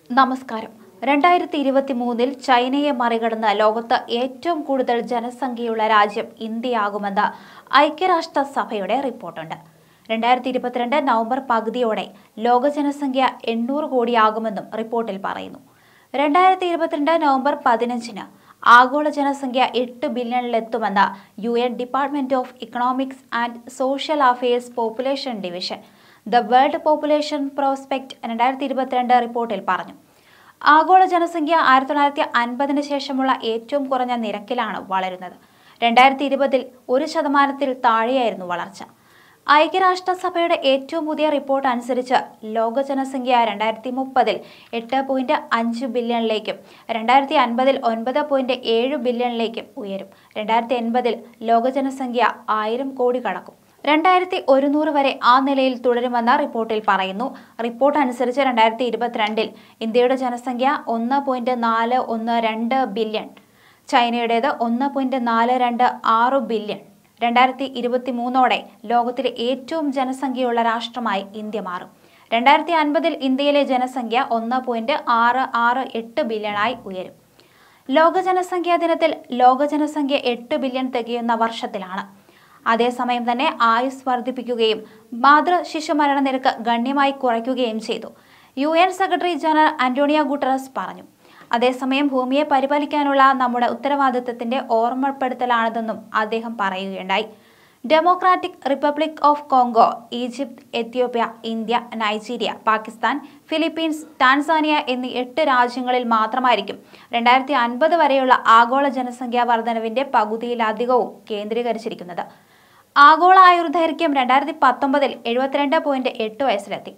നമസ്കാരം രണ്ടായിരത്തി ഇരുപത്തി മൂന്നിൽ ചൈനയെ മറികടന്ന് ലോകത്ത് ഏറ്റവും കൂടുതൽ ജനസംഖ്യയുള്ള രാജ്യം ഇന്ത്യയാകുമെന്ന് ഐക്യരാഷ്ട്ര സഭയുടെ റിപ്പോർട്ടുണ്ട് രണ്ടായിരത്തി ഇരുപത്തിരണ്ട് നവംബർ പകുതിയോടെ ലോക ജനസംഖ്യ എണ്ണൂറ് കോടിയാകുമെന്നും റിപ്പോർട്ടിൽ പറയുന്നു രണ്ടായിരത്തി ഇരുപത്തിരണ്ട് നവംബർ പതിനഞ്ചിന് ആഗോള ജനസംഖ്യ എട്ട് ബില്യണിലെത്തുമെന്ന് U N department of economics and social affairs population division the world population prospect രണ്ടായിരത്തി ഇരുപത്തിരണ്ട് റിപ്പോർട്ടിൽ പറഞ്ഞു ആഗോള ജനസംഖ്യ ആയിരത്തി തൊള്ളായിരത്തി അൻപതിന് ശേഷമുള്ള ഏറ്റവും കുറഞ്ഞ നിരക്കിലാണ് വളരുന്നത് രണ്ടായിരത്തി ഇരുപതിൽ ഒരു ശതമാനത്തിൽ താഴെയായിരുന്നു വളർച്ച ഐക്യരാഷ്ട്രസഭയുടെ ഏറ്റവും പുതിയ റിപ്പോർട്ട് അനുസരിച്ച് ലോക ജനസംഖ്യ രണ്ടായിരത്തി മുപ്പതിൽ എട്ട് പോയിന്റ് അഞ്ച് ബില്യണിലേക്കും രണ്ടായിരത്തി അൻപതിൽ ഒൻപത് പോയിന്റ് ഏഴ് ബില്യണിലേക്കും ഉയരും രണ്ടായിരത്തി എൺപതിൽ ലോക ജനസംഖ്യ ആയിരം കോടി കടക്കും രണ്ടായിരത്തി ഒരുന്നൂറ് വരെ ആ നിലയിൽ തുടരുമെന്ന് റിപ്പോർട്ടിൽ പറയുന്നു റിപ്പോർട്ട് അനുസരിച്ച് രണ്ടായിരത്തി ഇരുപത്തിരണ്ടിൽ ഇന്ത്യയുടെ ജനസംഖ്യ ഒന്ന് പോയിന്റ് നാല് ഒന്ന് രണ്ട് ബില്യൺ ചൈനയുടേത് ഒന്ന് പോയിന്റ് നാല് രണ്ട് ആറ് ബില്യൺ രണ്ടായിരത്തി ഇരുപത്തി മൂന്നോടെ ലോകത്തിലെ ഏറ്റവും ജനസംഖ്യയുള്ള രാഷ്ട്രമായി ഇന്ത്യ മാറും രണ്ടായിരത്തി അൻപതിൽ ഇന്ത്യയിലെ ജനസംഖ്യ ഒന്ന് പോയിന്റ് ആറ് ആറ് എട്ട് ബില്യണായി ഉയരും ലോക ജനസംഖ്യാ ദിനത്തിൽ ലോക ജനസംഖ്യ എട്ട് ബില്യൺ തികയുന്ന വർഷത്തിലാണ് അതേസമയം തന്നെ ആയുസ് വർദ്ധിപ്പിക്കുകയും മാതൃ ശിശു മരണ നിരക്ക് ഗണ്യമായി കുറയ്ക്കുകയും ചെയ്തു U N secretary general Antonio Guterres പറഞ്ഞു അതേസമയം ഭൂമിയെ പരിപാലിക്കാനുള്ള നമ്മുടെ ഉത്തരവാദിത്തത്തിന്റെ ഓർമ്മപ്പെടുത്തലാണിതെന്നും അദ്ദേഹം പറയുകയുണ്ടായി Democratic Republic of Congo Egypt Ethiopia India Nigeria Pakistan Philippines Tanzania എന്നീ എട്ട് രാജ്യങ്ങളിൽ മാത്രമായിരിക്കും രണ്ടായിരത്തി അൻപത് വരെയുള്ള ആഗോള ജനസംഖ്യാ വർധനവിന്റെ പകുതിയിലധികവും കേന്ദ്രീകരിച്ചിരിക്കുന്നത് ആഗോള ആയുർദൈർഘ്യം രണ്ടായിരത്തി പത്തൊമ്പതിൽ എഴുപത്തിരണ്ട് പോയിന്റ് എട്ട് വയസ്സിലെത്തി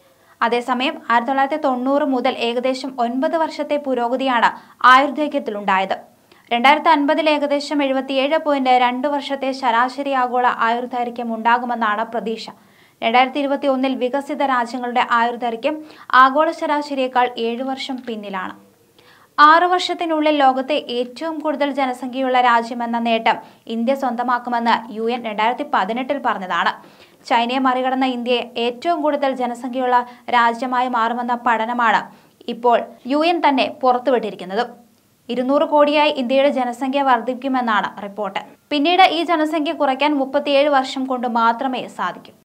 അതേസമയം ആയിരത്തി തൊള്ളായിരത്തി തൊണ്ണൂറ് മുതൽ ഏകദേശം ഒൻപത് വർഷത്തെ പുരോഗതിയാണ് ആയുർദൈർഘ്യത്തിലുണ്ടായത് രണ്ടായിരത്തി അൻപതിൽ ഏകദേശം എഴുപത്തിയേഴ് പോയിന്റ് രണ്ട് വർഷത്തെ ശരാശരി ആഗോള ആയുർദൈർഘ്യം ഉണ്ടാകുമെന്നാണ് പ്രതീക്ഷ രണ്ടായിരത്തി ഇരുപത്തി ഒന്നിൽ വികസിത രാജ്യങ്ങളുടെ ആയുർദൈർഘ്യം ആഗോള ശരാശരിയേക്കാൾ ഏഴ് വർഷം പിന്നിലാണ് ആറു വർഷത്തിനുള്ളിൽ ലോകത്തെ ഏറ്റവും കൂടുതൽ ജനസംഖ്യയുള്ള രാജ്യമെന്ന നേട്ടം ഇന്ത്യ സ്വന്തമാക്കുമെന്ന് യു എൻ രണ്ടായിരത്തി പതിനെട്ടിൽ പറഞ്ഞതാണ് ചൈനയെ മറികടന്ന ഇന്ത്യയെ ഏറ്റവും കൂടുതൽ ജനസംഖ്യയുള്ള രാജ്യമായി മാറുമെന്ന പഠനമാണ് ഇപ്പോൾ യു എൻ തന്നെ പുറത്തുവിട്ടിരിക്കുന്നത് ഇരുന്നൂറ് കോടിയായി ഇന്ത്യയുടെ ജനസംഖ്യ വർദ്ധിക്കുമെന്നാണ് റിപ്പോർട്ട് പിന്നീട് ഈ ജനസംഖ്യ കുറയ്ക്കാൻ മുപ്പത്തിയേഴ് വർഷം കൊണ്ട് മാത്രമേ സാധിക്കൂ